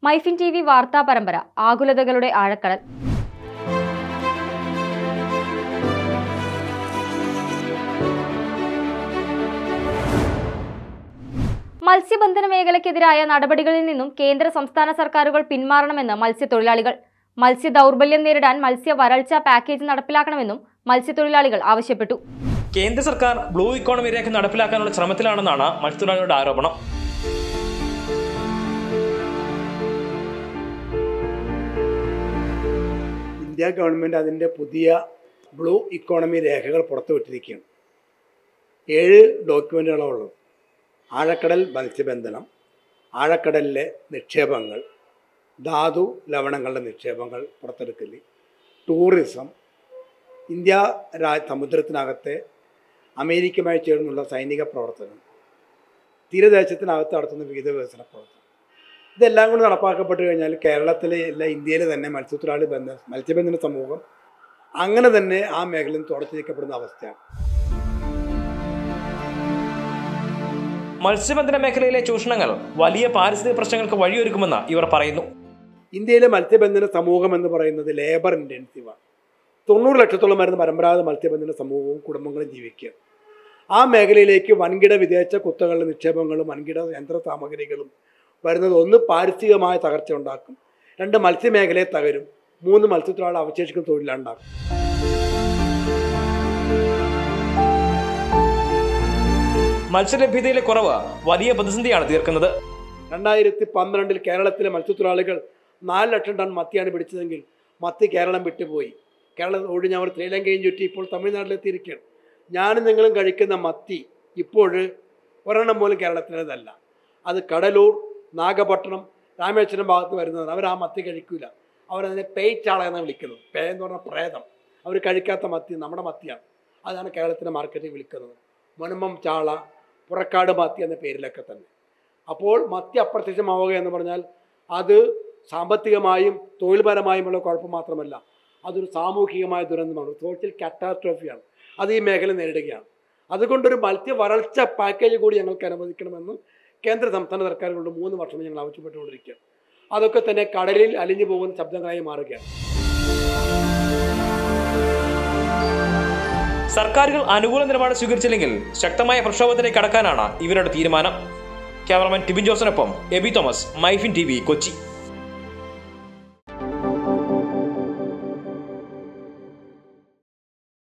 MyFin T V വാർത്താ പരമ്പര ആകുലതകളുടെ ആഴക്കടൽ മത്സ്യബന്ധന മേഖലയ്ക്കെതിരായ നടപടികളിൽ നിന്നും കേന്ദ്ര സംസ്ഥാന സർക്കാരുകൾ പിന്മാറണമെന്ന് മത്സ്യത്തൊഴിലാളികൾ മത്സ്യ ദൗർബല്യം നേരിടാൻ മത്സ്യ വരൾച്ച പാക്കേജ് നടപ്പിലാക്കണമെന്നും മത്സ്യത്തൊഴിലാളികൾ ആവശ്യപ്പെട്ടു കേന്ദ്ര സർക്കാർ ബ്ലൂ ഇക്കോണമി രേഖ നടപ്പിലാക്കാനുള്ള ശ്രമത്തിലാണെന്നാണ് മത്സ്യത്തൊഴിലാളികളുടെ ആരോപണം ഇന്ത്യ ഗവൺമെൻറ് അതിൻ്റെ പുതിയ ബ്ലൂ ഇക്കോണമി രേഖകൾ പുറത്തുവിട്ടിരിക്കുകയാണ് ഏഴ് ഡോക്യുമെൻറ്റുകളാണ് ഉള്ളത് ആഴക്കടൽ മത്സ്യബന്ധനം ആഴക്കടലിലെ നിക്ഷേപങ്ങൾ ധാതു ലവണങ്ങളുടെ നിക്ഷേപങ്ങൾ പുറത്തെടുക്കൽ ടൂറിസം ഇന്ത്യ രാ സമുദ്രത്തിനകത്തെ അമേരിക്കയുമായി ചേർന്നുള്ള സൈനിക പ്രവർത്തനം തീരദേശത്തിനകത്ത് നടത്തുന്ന വിവിധ വികസന പ്രവർത്തനം ഇതെല്ലാം കൂടി നടപ്പാക്കപ്പെട്ട് കഴിഞ്ഞാൽ കേരളത്തിലെ അല്ല ഇന്ത്യയിലെ തന്നെ മത്സ്യത്തൊഴിലാളി ബന്ധ മത്സ്യബന്ധന സമൂഹം അങ്ങനെ തന്നെ ആ മേഖലയിൽ തുടച്ചു നീക്കപ്പെടുന്ന അവസ്ഥയാണ് മത്സ്യബന്ധന മേഖലയിലെ ചൂഷണങ്ങൾ വലിയ പാരിസ്ഥിതിക പ്രശ്നങ്ങൾക്ക് വഴിയൊരുക്കുമെന്ന് ഇവർ പറയുന്നു ഇന്ത്യയിലെ മത്സ്യബന്ധന സമൂഹം എന്ന് പറയുന്നത് ലേബർ ഇൻറ്റൻസീവാണ് തൊണ്ണൂറ് ലക്ഷത്തോളം വരുന്ന പരമ്പരാഗത മത്സ്യബന്ധന സമൂഹവും കുടുംബങ്ങളും ജീവിക്കുക ആ മേഖലയിലേക്ക് വൻകിട വിദേശ കുത്തകളുടെ നിക്ഷേപങ്ങളും വൻകിട യന്ത്ര സാമഗ്രികളും വരുന്നത് ഒന്ന് പാരിസ്ഥിതികമായ തകർച്ച ഉണ്ടാക്കും രണ്ട് മത്സ്യമേഖലയെ തകരും മൂന്ന് മത്സ്യത്തൊഴിലാളി അവശേഷിക്കുന്ന തൊഴിലുണ്ടാക്കും മത്സ്യലഭ്യതയിലെ കുറവ് വലിയ പ്രതിസന്ധിയാണ് തീർക്കുന്നത് രണ്ടായിരത്തി പന്ത്രണ്ടിൽ കേരളത്തിലെ മത്സ്യത്തൊഴിലാളികൾ നാല് ലക്ഷം ടൺ മത്തിയാണ് പിടിച്ചതെങ്കിൽ മത്തി കേരളം വിട്ടുപോയി കേരളം ഒഴിഞ്ഞ് അവർ ശ്രീലങ്കയും ചുറ്റി ഇപ്പോൾ തമിഴ്നാട്ടിലെത്തിയിരിക്കുകയാണ് ഞാനും നിങ്ങളും കഴിക്കുന്ന മത്തി ഇപ്പോൾ ഒരെണ്ണം പോലും കേരളത്തിലേതല്ല അത് കടലൂർ നാഗപട്ടണം രാമേശ്വരം ഭാഗത്ത് വരുന്നതാണ് അവർ ആ മത്തി കഴിക്കില്ല അവരതിനെ പേയ്ച്ചാള എന്നാണ് വിളിക്കുന്നത് പേ എന്ന് പറഞ്ഞാൽ പ്രേതം അവർ കഴിക്കാത്ത മത്തി നമ്മുടെ മത്തിയാണ് അതാണ് കേരളത്തിൻ്റെ മാർക്കറ്റിൽ വിളിക്കുന്നത് മുനമ്പം ചാള പുറക്കാട് മത്തി എന്ന പേരിലൊക്കെ തന്നെ അപ്പോൾ മത്തി അപ്രത്യക്ഷമാവുക എന്ന് പറഞ്ഞാൽ അത് സാമ്പത്തികമായും തൊഴിൽപരമായുമുള്ള കുഴപ്പം മാത്രമല്ല അതൊരു സാമൂഹികമായ ദുരന്തമാണ് സോഷ്യൽ കാറ്റാസ്ട്രോഫിയാണ് അത് ഈ മേഖല നേരിടുകയാണ് അതുകൊണ്ടൊരു മത്സ്യ വരൾച്ച പാക്കേജ് കൂടി ഞങ്ങൾക്ക് അനുവദിക്കണമെന്ന് കേന്ദ്ര സംസ്ഥാന സർക്കാരുകളുടെ മൂന്ന് വർഷം ഞങ്ങൾ ആവശ്യപ്പെട്ടുകൊണ്ടിരിക്കുകയാണ് അതൊക്കെ തന്നെ കടലിൽ അലിഞ്ഞു പോകുന്ന ശബ്ദങ്ങളായി മാറുകയാണ് സർക്കാരുകൾ അനുകൂല നിലപാട് സ്വീകരിച്ചില്ലെങ്കിൽ ശക്തമായ പ്രക്ഷോഭത്തിലേക്ക് കടക്കാനാണ് ഇവരുടെ തീരുമാനം ക്യാമറമാൻ ടിബിൻ ജോസിനൊപ്പം എബി തോമസ് മൈഫിൻ ടി കൊച്ചി